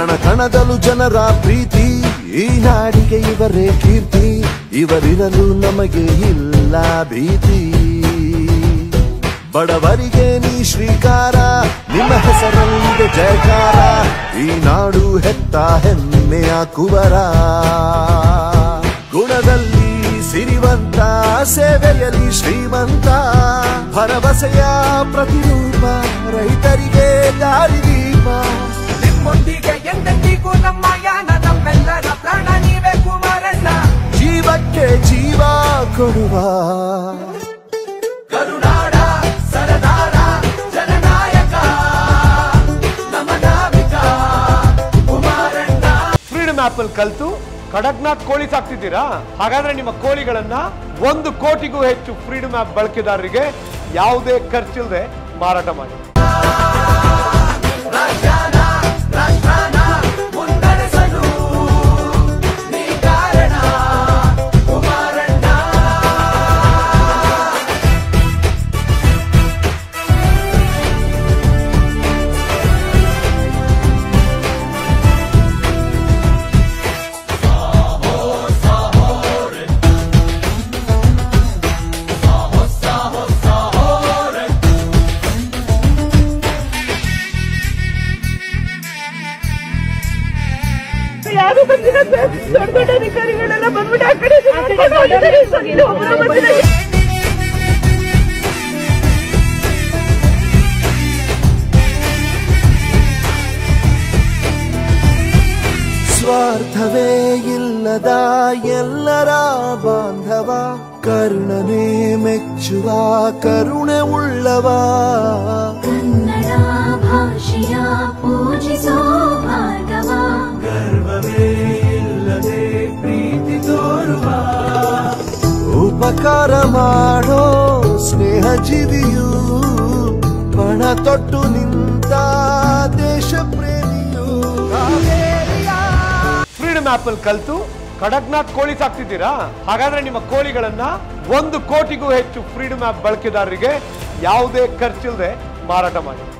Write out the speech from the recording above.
ಕಣ ಕಣದಲು ಜನರ ಪ್ರೀತಿ ಈ ನಾಡಿಗೆ ಇವರೇ ಕೀರ್ತಿ ಇವರಿರಲು ನಮಗೆ ಇಲ್ಲ ಭೀತಿ ಬಡವರಿಗೆ ನೀ ಶ್ರೀಕಾರ ನಿಮ್ಮ ಹೆಸರಲ್ಲಿದೆ ಜಯಕಾರ ಈ ನಾಡು ಹೆತ್ತ ಹೆಮ್ಮೆಯ ಕುವರ ಗುಣದಲ್ಲಿ ಸಿರಿವಂತ ಸೇವೆಯಲ್ಲಿ ಶ್ರೀಮಂತ ಭರವಸೆಯ ಪ್ರತಿರೂಪ ರೈತರಿಗೆ ದಾರಿದೀಪ ನಿಮ್ಮೊಂದಿಗೆ ಎಂದೆಂದಿಗೂ ನಮ್ಮ ಯಾನ ನಮ್ಮೆಲ್ಲರ ಪ್ರಾಣ ನೀವೇ ಕುಮಾರಣ್ಣ ಜೀವಕ್ಕೆ ಜೀವ ಕೊಡುವ ಕರುನಾಡ ಸರದಾರ ಜನನಾಯಕ ನಮ್ಮ ನಾವಿಕ ಕುಮಾರಣ್ಣ ಫ್ರೀಡಮ್ ಆಪ್ ಅಲ್ಲಿ ಕಲ್ತು ಕಡಕ್ನಾಥ್ ಕೋಳಿ ಸಾಕ್ತಿದ್ದೀರಾ ಹಾಗಾದ್ರೆ ನಿಮ್ಮ ಕೋಳಿಗಳನ್ನ ಒಂದು ಕೋಟಿಗೂ ಹೆಚ್ಚು ಫ್ರೀಡಮ್ ಆಪ್ ಬಳಕೆದಾರರಿಗೆ ಯಾವುದೇ ಖರ್ಚಿಲ್ಲದೆ ಮಾರಾಟ ಮಾಡಿ ರಾಜ್ಯಾನ ರಾಷ್ಟ್ರಾನ ಮುನ್ನಡೆಸಲು ನೀ ಕಾರಣ ಕುಮಾರಣ್ಣ ಯಾರು ಬಂದಿಲ್ಲ ಸರ್ ದೊಡ್ಡ ದೊಡ್ಡ ಅಧಿಕಾರಿಗಳೆಲ್ಲ ಬಂದ್ಬಿಟ್ಟು ಆ ಕಡೆ ಈ ಕಡೆ ಕರ್ಕೊಂಡು ಹೋಗಿದ್ದಾರೆ ಸರ್. ಇಲ್ಲಿ ಒಬ್ರು ಬಂದಿಲ್ಲ. ಸ್ವಾರ್ಥವೇ ಇಲ್ಲದ ಎಲ್ಲರ ಬಾಂಧವ ಕರ್ಣನೆ ಮೆಚ್ಚುವ ಕರುಣೆ ಉಳ್ಳವ ಕನ್ನಡ ಭಾಷೆಯ ಪೂಜಿಸೋ ಭಾಗವ ಉಪಕಾರ ಮಾಡೋ ಸ್ನೇಹ ಜೀವಿಯು ಪಣ ತೊಟ್ಟು ನಿಂತ ದೇಶ ಪ್ರೇಮಿಯು ಫ್ರೀಡಮ್ ಆಪ್ ಅಲ್ಲಿ ಕಲ್ತು ಕಡಕ್ನಾಥ್ ಕೋಳಿ ಸಾಕ್ತಿದ್ದೀರಾ ಹಾಗಾದ್ರೆ ನಿಮ್ಮ ಕೋಳಿಗಳನ್ನ ಒಂದು ಕೋಟಿಗೂ ಹೆಚ್ಚು ಫ್ರೀಡಮ್ ಆಪ್ ಬಳಕೆದಾರರಿಗೆ ಯಾವುದೇ ಖರ್ಚಿಲ್ಲದೆ ಮಾರಾಟ ಮಾಡಿ